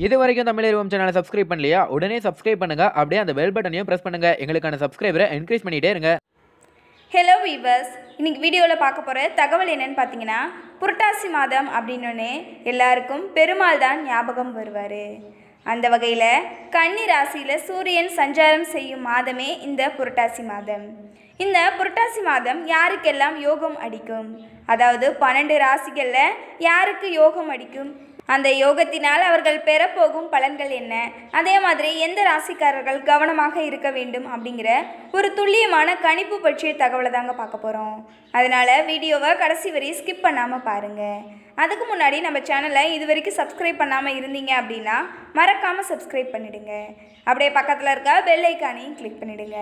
இது வரைக்கும் தமிழ் சேனலை சப்ஸ்கிரைப் பண்ணலையா உடனே சப்ஸ்கிரைப் பண்ணுங்க அப்படியே அந்த பெல் பட்டனையும் பிரஸ் பண்ணுங்க எங்களுக்கான சப்ஸ்கிரைபரை என்கரேஜ் பண்ணிட்டே இருங்க ஹலோ வீவர்ஸ் இன்னைக்கு வீடியோவில் பார்க்க போகிற தகவல் என்னன்னு பார்த்தீங்கன்னா புரட்டாசி மாதம் அப்படின்னோடனே எல்லாருக்கும் பெருமாள் தான் ஞாபகம் வருவார் அந்த வகையில் கன்னி ராசியில் சூரியன் சஞ்சாரம் செய்யும் மாதமே இந்த புரட்டாசி மாதம் இந்த புரட்டாசி மாதம் யாருக்கெல்லாம் யோகம் அடிக்கும் அதாவது பன்னெண்டு ராசிகளில் யாருக்கு யோகம் அடிக்கும் அந்த யோகத்தினால் அவர்கள் பெறப்போகும் பலன்கள் என்ன அதே மாதிரி எந்த ராசிக்காரர்கள் கவனமாக இருக்க வேண்டும் அப்படிங்கிற ஒரு துல்லியமான கணிப்பு பற்றிய தகவலை தாங்க பார்க்க போகிறோம் அதனால் வீடியோவை கடைசி வரை ஸ்கிப் பண்ணாமல் பாருங்கள் அதுக்கு முன்னாடி நம்ம சேனலை இது வரைக்கும் சப்ஸ்கிரைப் பண்ணாமல் இருந்தீங்க அப்படின்னா மறக்காமல் சப்ஸ்கிரைப் பண்ணிடுங்க அப்படியே பக்கத்தில் இருக்க பெல் ஐக்கானையும் கிளிக் பண்ணிடுங்க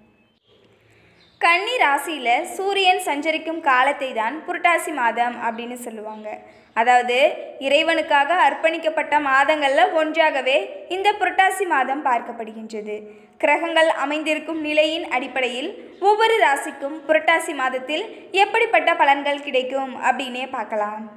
கன்னி ராசியில் சூரியன் சஞ்சரிக்கும் காலத்தை தான் புரட்டாசி மாதம் அப்படின்னு சொல்லுவாங்க அதாவது இறைவனுக்காக அர்ப்பணிக்கப்பட்ட மாதங்களில் ஒன்றாகவே இந்த புரட்டாசி மாதம் பார்க்கப்படுகின்றது கிரகங்கள் அமைந்திருக்கும் நிலையின் அடிப்படையில் ஒவ்வொரு ராசிக்கும் புரட்டாசி மாதத்தில் எப்படிப்பட்ட பலன்கள் கிடைக்கும் அப்படின்னே பார்க்கலாம்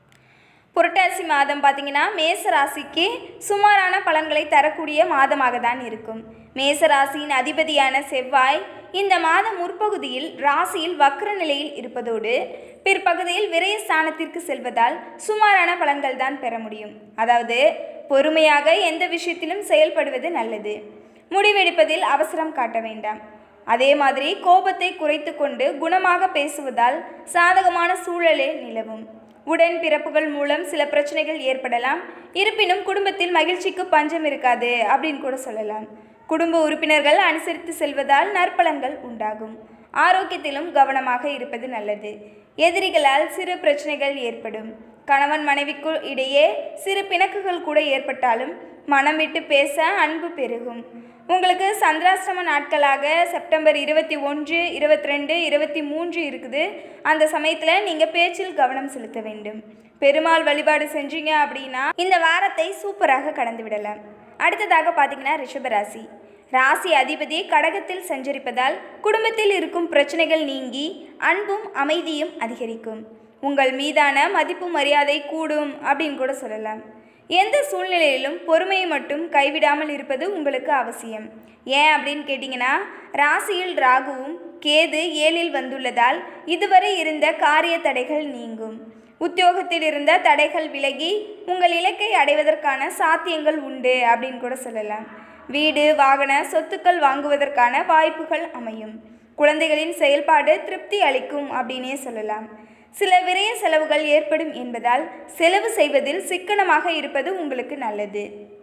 புரட்டாசி மாதம் பார்த்தீங்கன்னா மேச ராசிக்கு சுமாரான பலன்களை தரக்கூடிய மாதமாக தான் இருக்கும் மேச ராசியின் அதிபதியான செவ்வாய் இந்த மாதம் முற்பகுதியில் ராசியில் வக்ர நிலையில் இருப்பதோடு பிற்பகுதியில் விரயஸ்தானத்திற்கு செல்வதால் சுமாரான பலன்கள் தான் பெற முடியும் அதாவது பொறுமையாக எந்த விஷயத்திலும் செயல்படுவது நல்லது முடிவெடுப்பதில் அவசரம் காட்ட வேண்டாம் அதே மாதிரி கோபத்தை குறைத்து கொண்டு குணமாக பேசுவதால் சாதகமான சூழலே நிலவும் உடன் பிறப்புகள் மூலம் சில பிரச்சனைகள் ஏற்படலாம் இருப்பினும் குடும்பத்தில் மகிழ்ச்சிக்கு பஞ்சம் இருக்காது அப்படின்னு கூட சொல்லலாம் குடும்ப உறுப்பினர்கள் அனுசரித்து செல்வதால் நற்பலன்கள் உண்டாகும் ஆரோக்கியத்திலும் கவனமாக இருப்பது நல்லது எதிரிகளால் சிறு பிரச்சனைகள் ஏற்படும் கணவன் மனைவிக்குள் இடையே சிறு பிணக்குகள் கூட ஏற்பட்டாலும் மனம் விட்டு பேச அன்பு பெருகும் உங்களுக்கு சந்திராசிரம நாட்களாக செப்டம்பர் இருபத்தி ஒன்று இருபத்தி ரெண்டு இருபத்தி மூன்று இருக்குது அந்த சமயத்தில் நீங்கள் பேச்சில் கவனம் செலுத்த வேண்டும் பெருமாள் வழிபாடு செஞ்சீங்க அப்படின்னா இந்த வாரத்தை சூப்பராக கடந்து விடலாம் அடுத்ததாக பார்த்தீங்கன்னா ரிஷபராசி ராசி அதிபதி கடகத்தில் சஞ்சரிப்பதால் குடும்பத்தில் இருக்கும் பிரச்சனைகள் நீங்கி அன்பும் அமைதியும் அதிகரிக்கும் உங்கள் மீதான மதிப்பு மரியாதை கூடும் அப்படின்னு கூட சொல்லலாம் எந்த சூழ்நிலையிலும் பொறுமையை மட்டும் கைவிடாமல் இருப்பது உங்களுக்கு அவசியம் ஏன் அப்படின்னு கேட்டிங்கன்னா ராசியில் ராகுவும் கேது ஏழில் வந்துள்ளதால் இதுவரை இருந்த காரிய தடைகள் நீங்கும் உத்தியோகத்தில் இருந்த தடைகள் விலகி உங்கள் இலக்கை அடைவதற்கான சாத்தியங்கள் உண்டு அப்படின்னு கூட சொல்லலாம் வீடு வாகன சொத்துக்கள் வாங்குவதற்கான வாய்ப்புகள் அமையும் குழந்தைகளின் செயல்பாடு திருப்தி அளிக்கும் அப்படின்னே சொல்லலாம் சில விரய செலவுகள் ஏற்படும் என்பதால் செலவு செய்வதில் சிக்கனமாக இருப்பது உங்களுக்கு நல்லது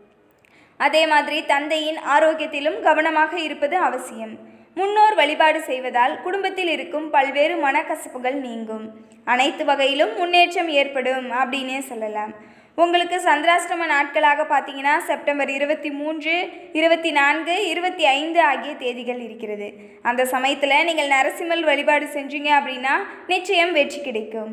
அதே மாதிரி தந்தையின் ஆரோக்கியத்திலும் கவனமாக இருப்பது அவசியம் முன்னோர் வழிபாடு செய்வதால் குடும்பத்தில் இருக்கும் பல்வேறு மனக்கசப்புகள் நீங்கும் அனைத்து வகையிலும் முன்னேற்றம் ஏற்படும் அப்படின்னே சொல்லலாம் உங்களுக்கு சந்திராஷ்டம நாட்களாக பார்த்தீங்கன்னா செப்டம்பர் இருபத்தி மூன்று இருபத்தி நான்கு இருபத்தி ஐந்து ஆகிய தேதிகள் இருக்கிறது அந்த சமயத்தில் நீங்கள் நரசிம்மல் வழிபாடு செஞ்சீங்க அப்படின்னா நிச்சயம் வெற்றி கிடைக்கும்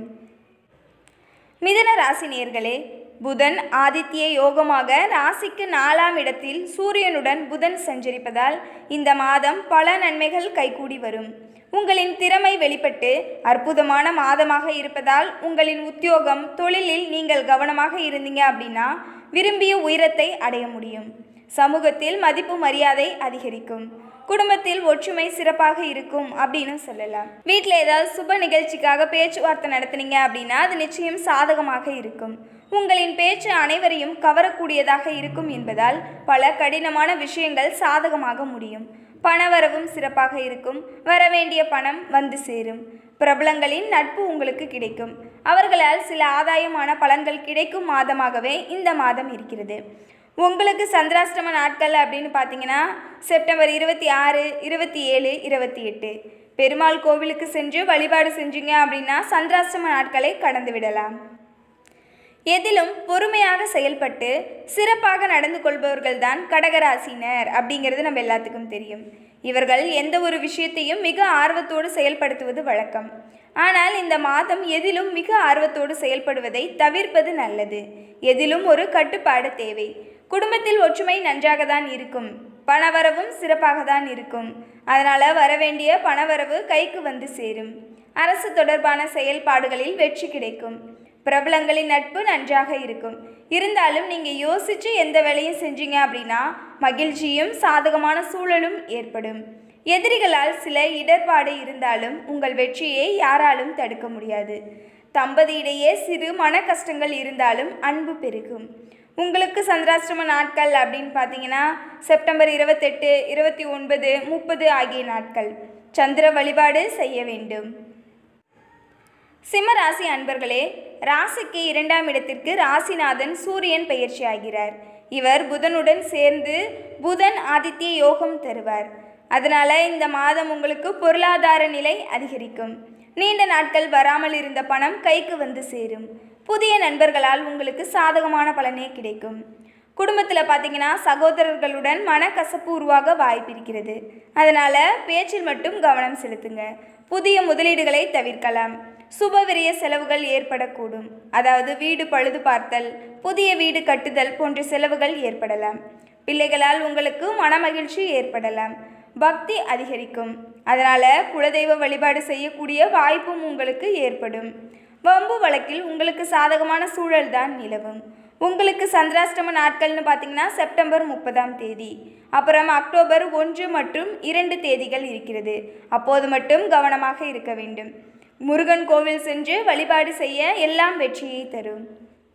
மிதன ராசி நேர்களே புதன் ஆதித்ய யோகமாக ராசிக்கு நாலாம் இடத்தில் சூரியனுடன் புதன் சஞ்சரிப்பதால் இந்த மாதம் பல நன்மைகள் கைகூடி வரும் உங்களின் திறமை வெளிப்பட்டு அற்புதமான மாதமாக இருப்பதால் உங்களின் உத்தியோகம் தொழிலில் நீங்கள் கவனமாக இருந்தீங்க அப்படின்னா விரும்பிய உயரத்தை அடைய முடியும் சமூகத்தில் மதிப்பு மரியாதை அதிகரிக்கும் குடும்பத்தில் ஒற்றுமை சிறப்பாக இருக்கும் அப்படின்னு சொல்லலாம் வீட்டில் ஏதாவது சுப நிகழ்ச்சிக்காக பேச்சுவார்த்தை நடத்துனீங்க அப்படின்னா அது நிச்சயம் சாதகமாக இருக்கும் உங்களின் பேச்சு அனைவரையும் கவரக்கூடியதாக இருக்கும் என்பதால் பல கடினமான விஷயங்கள் சாதகமாக முடியும் பணவரவும் சிறப்பாக இருக்கும் வரவேண்டிய பணம் வந்து சேரும் பிரபலங்களின் நட்பு உங்களுக்கு கிடைக்கும் அவர்களால் சில ஆதாயமான பலன்கள் கிடைக்கும் மாதமாகவே இந்த மாதம் இருக்கிறது உங்களுக்கு சந்திராஷ்டம நாட்கள் அப்படின்னு பார்த்தீங்கன்னா செப்டம்பர் இருபத்தி ஆறு இருபத்தி ஏழு இருபத்தி எட்டு பெருமாள் கோவிலுக்கு சென்று வழிபாடு செஞ்சீங்க அப்படின்னா சந்திராஷ்டம நாட்களை கடந்து விடலாம் எதிலும் பொறுமையாக செயல்பட்டு சிறப்பாக நடந்து கொள்பவர்கள்தான் கடகராசினர் அப்படிங்கிறது நம்ம எல்லாத்துக்கும் தெரியும் இவர்கள் எந்த ஒரு விஷயத்தையும் மிக ஆர்வத்தோடு செயல்படுத்துவது வழக்கம் ஆனால் இந்த மாதம் எதிலும் மிக ஆர்வத்தோடு செயல்படுவதை தவிர்ப்பது நல்லது எதிலும் ஒரு கட்டுப்பாடு தேவை குடும்பத்தில் ஒற்றுமை நன்றாக தான் இருக்கும் பணவரவும் சிறப்பாக தான் இருக்கும் அதனால் வரவேண்டிய பணவரவு கைக்கு வந்து சேரும் அரசு தொடர்பான செயல்பாடுகளில் வெற்றி கிடைக்கும் பிரபலங்களின் நட்பு நன்றாக இருக்கும் இருந்தாலும் நீங்கள் யோசித்து எந்த வேலையும் செஞ்சீங்க அப்படின்னா மகிழ்ச்சியும் சாதகமான சூழலும் ஏற்படும் எதிரிகளால் சில இடர்பாடு இருந்தாலும் உங்கள் வெற்றியை யாராலும் தடுக்க முடியாது தம்பதியிடையே சிறு மன கஷ்டங்கள் இருந்தாலும் அன்பு பெருகும் உங்களுக்கு சந்திராஷ்டம நாட்கள் அப்படின்னு பார்த்தீங்கன்னா செப்டம்பர் இருபத்தெட்டு இருபத்தி ஒன்பது முப்பது ஆகிய நாட்கள் சந்திர வழிபாடு செய்ய வேண்டும் சிம்ம ராசி அன்பர்களே ராசிக்கு இரண்டாம் இடத்திற்கு ராசிநாதன் சூரியன் பயிற்சி ஆகிறார் இவர் புதனுடன் சேர்ந்து புதன் ஆதித்ய யோகம் தருவார் அதனால இந்த மாதம் உங்களுக்கு பொருளாதார நிலை அதிகரிக்கும் நீண்ட நாட்கள் வராமல் இருந்த பணம் கைக்கு வந்து சேரும் புதிய நண்பர்களால் உங்களுக்கு சாதகமான பலனே கிடைக்கும் குடும்பத்தில் பார்த்தீங்கன்னா சகோதரர்களுடன் மனக்கசப்பு உருவாக வாய்ப்பு இருக்கிறது அதனால் பேச்சில் மட்டும் கவனம் செலுத்துங்க புதிய முதலீடுகளை தவிர்க்கலாம் சுபவிரிய செலவுகள் ஏற்படக்கூடும் அதாவது வீடு பழுது பார்த்தல் புதிய வீடு கட்டுதல் போன்ற செலவுகள் ஏற்படலாம் பிள்ளைகளால் உங்களுக்கு மனமகிழ்ச்சி ஏற்படலாம் பக்தி அதிகரிக்கும் அதனால் குலதெய்வ வழிபாடு செய்யக்கூடிய வாய்ப்பும் உங்களுக்கு ஏற்படும் வம்பு வழக்கில் உங்களுக்கு சாதகமான சூழல் தான் நிலவும் உங்களுக்கு சந்திராஷ்டம நாட்கள்னு பார்த்தீங்கன்னா செப்டம்பர் முப்பதாம் தேதி அப்புறம் அக்டோபர் ஒன்று மற்றும் இரண்டு தேதிகள் இருக்கிறது அப்போது மட்டும் கவனமாக இருக்க வேண்டும் முருகன் கோவில் சென்று வழிபாடு செய்ய எல்லாம் வெற்றியை தரும்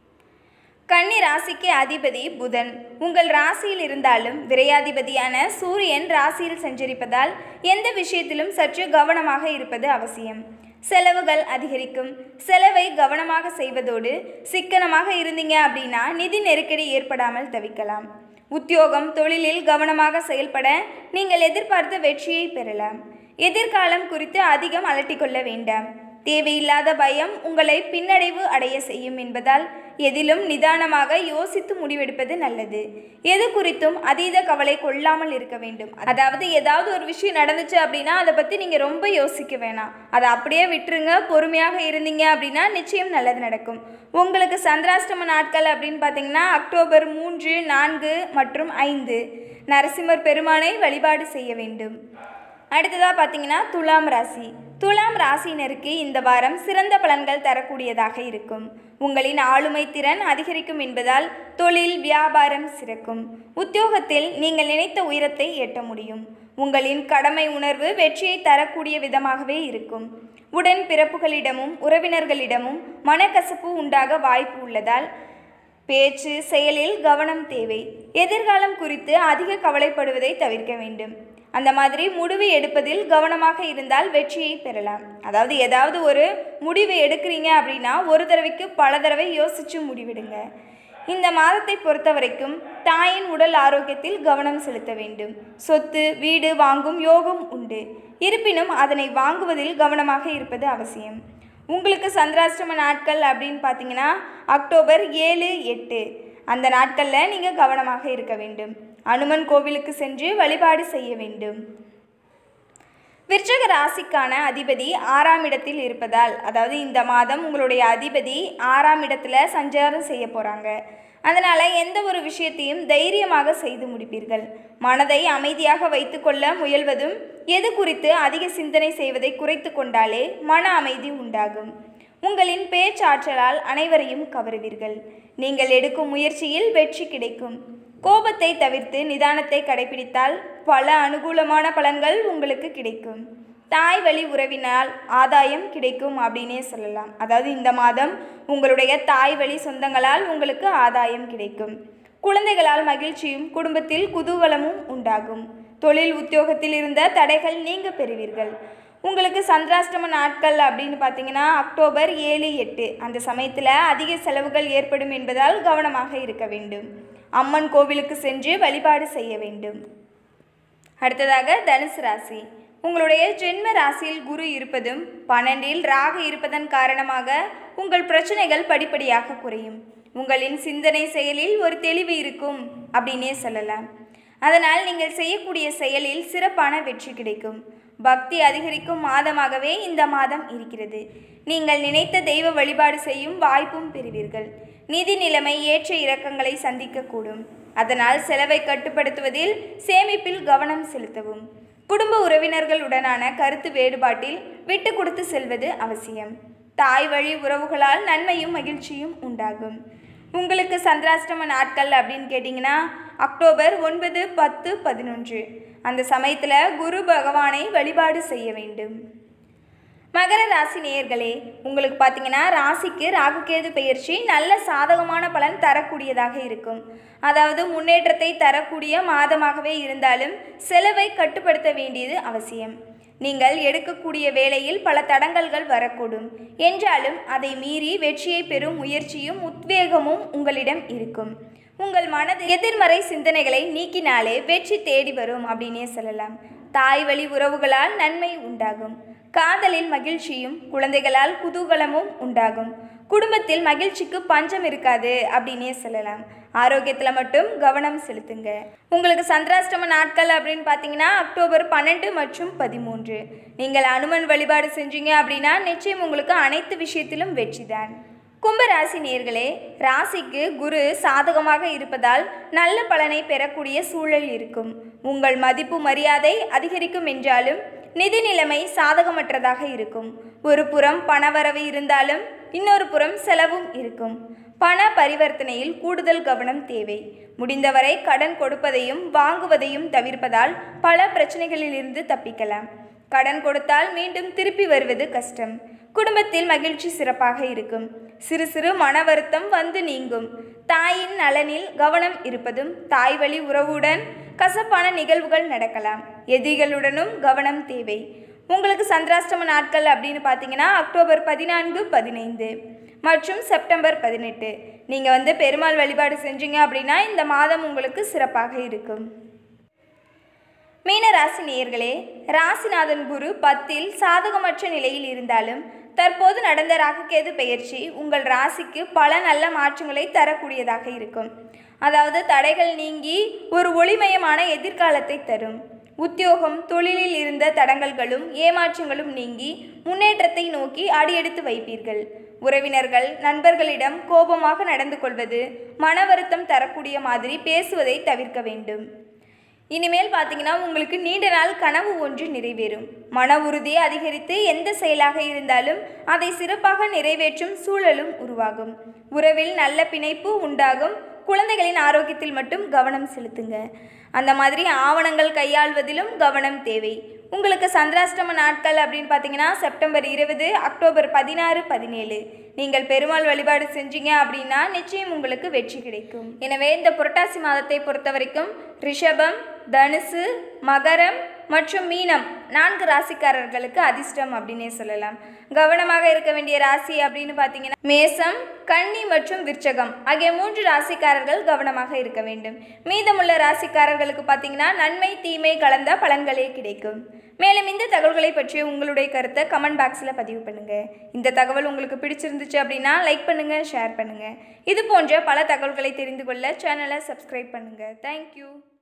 கன்னி ராசிக்கு அதிபதி புதன் உங்கள் ராசியில் இருந்தாலும் விரையாதிபதியான சூரியன் ராசியில் சஞ்சரிப்பதால் எந்த விஷயத்திலும் சற்று கவனமாக இருப்பது அவசியம் செலவுகள் அதிகரிக்கும் செலவை கவனமாக செய்வதோடு சிக்கனமாக இருந்தீங்க அப்படின்னா நிதி நெருக்கடி ஏற்படாமல் தவிக்கலாம் உத்தியோகம் தொழிலில் கவனமாக செயல்பட நீங்கள் எதிர்பார்த்த வெற்றியை பெறலாம் எதிர்காலம் குறித்து அதிகம் அலட்டிக்கொள்ள வேண்டாம் தேவையில்லாத பயம் உங்களை பின்னடைவு அடைய செய்யும் என்பதால் எதிலும் நிதானமாக யோசித்து முடிவெடுப்பது நல்லது எது குறித்தும் அதீத கவலை கொள்ளாமல் இருக்க வேண்டும் அதாவது ஏதாவது ஒரு விஷயம் நடந்துச்சு அப்படின்னா அதை பற்றி நீங்கள் ரொம்ப யோசிக்க வேணாம் அதை அப்படியே விட்டுருங்க பொறுமையாக இருந்தீங்க அப்படின்னா நிச்சயம் நல்லது நடக்கும் உங்களுக்கு சந்திராஷ்டம நாட்கள் அப்படின்னு பார்த்தீங்கன்னா அக்டோபர் மூன்று நான்கு மற்றும் ஐந்து நரசிம்மர் பெருமானை வழிபாடு செய்ய வேண்டும் அடுத்ததாக பார்த்தீங்கன்னா துலாம் ராசி துலாம் ராசியினருக்கு இந்த வாரம் சிறந்த பலன்கள் தரக்கூடியதாக இருக்கும் உங்களின் ஆளுமை திறன் அதிகரிக்கும் என்பதால் தொழில் வியாபாரம் சிறக்கும் உத்தியோகத்தில் நீங்கள் நினைத்த உயரத்தை எட்ட முடியும் உங்களின் கடமை உணர்வு வெற்றியை தரக்கூடிய விதமாகவே இருக்கும் உடன் பிறப்புகளிடமும் உறவினர்களிடமும் மனக்கசப்பு உண்டாக வாய்ப்பு உள்ளதால் பேச்சு செயலில் கவனம் தேவை எதிர்காலம் குறித்து அதிக கவலைப்படுவதை தவிர்க்க வேண்டும் அந்த மாதிரி முடிவு எடுப்பதில் கவனமாக இருந்தால் வெற்றியை பெறலாம் அதாவது ஏதாவது ஒரு முடிவு எடுக்கிறீங்க அப்படின்னா ஒரு தடவைக்கு பல தடவை யோசித்து முடிவெடுங்க இந்த மாதத்தை பொறுத்த வரைக்கும் தாயின் உடல் ஆரோக்கியத்தில் கவனம் செலுத்த வேண்டும் சொத்து வீடு வாங்கும் யோகம் உண்டு இருப்பினும் அதனை வாங்குவதில் கவனமாக இருப்பது அவசியம் உங்களுக்கு சந்திராஷ்டம நாட்கள் அப்படின்னு பார்த்தீங்கன்னா அக்டோபர் ஏழு எட்டு அந்த நாட்களில் நீங்கள் கவனமாக இருக்க வேண்டும் அனுமன் கோவிலுக்கு சென்று வழிபாடு செய்ய வேண்டும் விருச்சக ராசிக்கான அதிபதி ஆறாம் இடத்தில் இருப்பதால் அதாவது இந்த மாதம் உங்களுடைய அதிபதி ஆறாம் இடத்துல சஞ்சாரம் செய்ய போகிறாங்க அதனால் எந்த ஒரு விஷயத்தையும் தைரியமாக செய்து முடிப்பீர்கள் மனதை அமைதியாக வைத்துக்கொள்ள முயல்வதும் எது குறித்து அதிக சிந்தனை செய்வதை குறைத்து கொண்டாலே மன அமைதி உண்டாகும் உங்களின் பேச்சாற்றலால் அனைவரையும் கவருவீர்கள் நீங்கள் எடுக்கும் முயற்சியில் வெற்றி கிடைக்கும் கோபத்தை தவிர்த்து நிதானத்தை கடைபிடித்தால் பல அனுகூலமான பலன்கள் உங்களுக்கு கிடைக்கும் தாய் வழி உறவினால் ஆதாயம் கிடைக்கும் அப்படின்னே சொல்லலாம் அதாவது இந்த மாதம் உங்களுடைய தாய் வழி சொந்தங்களால் உங்களுக்கு ஆதாயம் கிடைக்கும் குழந்தைகளால் மகிழ்ச்சியும் குடும்பத்தில் குதூகலமும் உண்டாகும் தொழில் உத்தியோகத்தில் இருந்த தடைகள் நீங்க பெறுவீர்கள் உங்களுக்கு சந்திராஷ்டம நாட்கள் அப்படின்னு பார்த்தீங்கன்னா அக்டோபர் ஏழு எட்டு அந்த சமயத்தில் அதிக செலவுகள் ஏற்படும் என்பதால் கவனமாக இருக்க வேண்டும் அம்மன் கோவிலுக்கு சென்று வழிபாடு செய்ய வேண்டும் அடுத்ததாக தனுசு ராசி உங்களுடைய ஜென்ம ராசியில் குரு இருப்பதும் பன்னெண்டில் ராகு இருப்பதன் காரணமாக உங்கள் பிரச்சனைகள் படிப்படியாக குறையும் உங்களின் சிந்தனை செயலில் ஒரு தெளிவு இருக்கும் அப்படின்னே சொல்லலாம் அதனால் நீங்கள் செய்யக்கூடிய செயலில் சிறப்பான வெற்றி கிடைக்கும் பக்தி அதிகரிக்கும் மாதமாகவே இந்த மாதம் இருக்கிறது நீங்கள் நினைத்த தெய்வ வழிபாடு செய்யும் வாய்ப்பும் பெறுவீர்கள் நிதி நிலைமை ஏற்ற இறக்கங்களை சந்திக்கக்கூடும் அதனால் செலவை கட்டுப்படுத்துவதில் சேமிப்பில் கவனம் செலுத்தவும் குடும்ப உறவினர்களுடனான கருத்து வேறுபாட்டில் விட்டு கொடுத்து செல்வது அவசியம் தாய் வழி உறவுகளால் நன்மையும் மகிழ்ச்சியும் உண்டாகும் உங்களுக்கு சந்திராஷ்டம நாட்கள் அப்படின்னு கேட்டிங்கன்னா அக்டோபர் ஒன்பது பத்து பதினொன்று அந்த சமயத்தில் குரு பகவானை வழிபாடு செய்ய வேண்டும் மகர ராசி நேயர்களே உங்களுக்கு பார்த்தீங்கன்னா ராசிக்கு ராகுகேது பெயர்ச்சி நல்ல சாதகமான பலன் தரக்கூடியதாக இருக்கும் அதாவது முன்னேற்றத்தை தரக்கூடிய மாதமாகவே இருந்தாலும் செலவை கட்டுப்படுத்த வேண்டியது அவசியம் நீங்கள் எடுக்கக்கூடிய வேளையில் பல தடங்கல்கள் வரக்கூடும் என்றாலும் அதை மீறி வெற்றியை பெறும் முயற்சியும் உத்வேகமும் உங்களிடம் இருக்கும் உங்கள் மனது எதிர்மறை சிந்தனைகளை நீக்கினாலே வெற்றி தேடி வரும் அப்படின்னே சொல்லலாம் தாய் வழி உறவுகளால் நன்மை உண்டாகும் காதலில் மகிழ்ச்சியும் குழந்தைகளால் குதூகலமும் உண்டாகும் குடும்பத்தில் மகிழ்ச்சிக்கு பஞ்சம் இருக்காது அப்படின்னே சொல்லலாம் ஆரோக்கியத்தில் மட்டும் கவனம் செலுத்துங்க உங்களுக்கு சந்திராஷ்டம நாட்கள் அப்படின்னு பார்த்தீங்கன்னா அக்டோபர் பன்னெண்டு மற்றும் பதிமூன்று நீங்கள் அனுமன் வழிபாடு செஞ்சீங்க அப்படின்னா நிச்சயம் உங்களுக்கு அனைத்து விஷயத்திலும் வெற்றிதான் கும்பராசி நேர்களே ராசிக்கு குரு சாதகமாக இருப்பதால் நல்ல பலனை பெறக்கூடிய சூழல் இருக்கும் உங்கள் மதிப்பு மரியாதை அதிகரிக்கும் என்றாலும் நிதி நிலைமை சாதகமற்றதாக இருக்கும் ஒரு புறம் பணவரவு இருந்தாலும் இன்னொரு புறம் செலவும் இருக்கும் பண பரிவர்த்தனையில் கூடுதல் கவனம் தேவை முடிந்தவரை கடன் கொடுப்பதையும் வாங்குவதையும் தவிர்ப்பதால் பல பிரச்சனைகளிலிருந்து தப்பிக்கலாம் கடன் கொடுத்தால் மீண்டும் திருப்பி வருவது கஷ்டம் குடும்பத்தில் மகிழ்ச்சி சிறப்பாக இருக்கும் சிறு சிறு மன வருத்தம் வந்து நீங்கும் தாயின் நலனில் கவனம் இருப்பதும் தாய் வழி உறவுடன் கசப்பான நிகழ்வுகள் நடக்கலாம் எதிரிகளுடனும் கவனம் தேவை உங்களுக்கு சந்திராஷ்டம நாட்கள் அப்படின்னு பார்த்தீங்கன்னா அக்டோபர் பதினான்கு பதினைந்து மற்றும் செப்டம்பர் பதினெட்டு நீங்கள் வந்து பெருமாள் வழிபாடு செஞ்சீங்க அப்படின்னா இந்த மாதம் உங்களுக்கு சிறப்பாக இருக்கும் மீன ராசி நேயர்களே ராசிநாதன் குரு பத்தில் சாதகமற்ற நிலையில் இருந்தாலும் தற்போது நடந்த ராகுகேது பெயர்ச்சி உங்கள் ராசிக்கு பல நல்ல மாற்றங்களை தரக்கூடியதாக இருக்கும் அதாவது தடைகள் நீங்கி ஒரு ஒளிமயமான எதிர்காலத்தை தரும் உத்தியோகம் தொழிலில் இருந்த தடங்கல்களும் ஏமாற்றங்களும் நீங்கி முன்னேற்றத்தை நோக்கி அடியெடுத்து வைப்பீர்கள் உறவினர்கள் நண்பர்களிடம் கோபமாக நடந்து கொள்வது மன வருத்தம் தரக்கூடிய மாதிரி பேசுவதை தவிர்க்க வேண்டும் இனிமேல் பார்த்தீங்கன்னா உங்களுக்கு நீண்ட நாள் கனவு ஒன்று நிறைவேறும் மன உறுதியை அதிகரித்து எந்த செயலாக இருந்தாலும் அதை சிறப்பாக நிறைவேற்றும் சூழலும் உருவாகும் உறவில் நல்ல பிணைப்பு உண்டாகும் குழந்தைகளின் ஆரோக்கியத்தில் மட்டும் கவனம் செலுத்துங்க அந்த மாதிரி ஆவணங்கள் கையாள்வதிலும் கவனம் தேவை உங்களுக்கு சந்திராஷ்டம நாட்கள் அப்படின்னு பார்த்தீங்கன்னா செப்டம்பர் இருபது அக்டோபர் பதினாறு பதினேழு நீங்கள் பெருமாள் வழிபாடு செஞ்சீங்க அப்படின்னா நிச்சயம் உங்களுக்கு வெற்றி கிடைக்கும் எனவே இந்த புரட்டாசி மாதத்தை பொறுத்த வரைக்கும் ரிஷபம் தனுசு மகரம் மற்றும் மீனம் நான்கு ராசிக்காரர்களுக்கு அதிர்ஷ்டம் அப்படின்னே சொல்லலாம் கவனமாக இருக்க வேண்டிய ராசி அப்படின்னு பார்த்தீங்கன்னா மேசம் கன்னி மற்றும் விருச்சகம் ஆகிய மூன்று ராசிக்காரர்கள் கவனமாக இருக்க வேண்டும் மீதமுள்ள ராசிக்காரர்களுக்கு பார்த்தீங்கன்னா நன்மை தீமை கலந்த பலன்களே கிடைக்கும் மேலும் இந்த தகவல்களை பற்றி உங்களுடைய கருத்தை கமெண்ட் பாக்ஸில் பதிவு பண்ணுங்கள் இந்த தகவல் உங்களுக்கு பிடிச்சிருந்துச்சு அப்படின்னா லைக் பண்ணுங்கள் ஷேர் பண்ணுங்கள் இது போன்ற பல தகவல்களை தெரிந்து கொள்ள சேனலை சப்ஸ்கிரைப் பண்ணுங்கள் தேங்க்யூ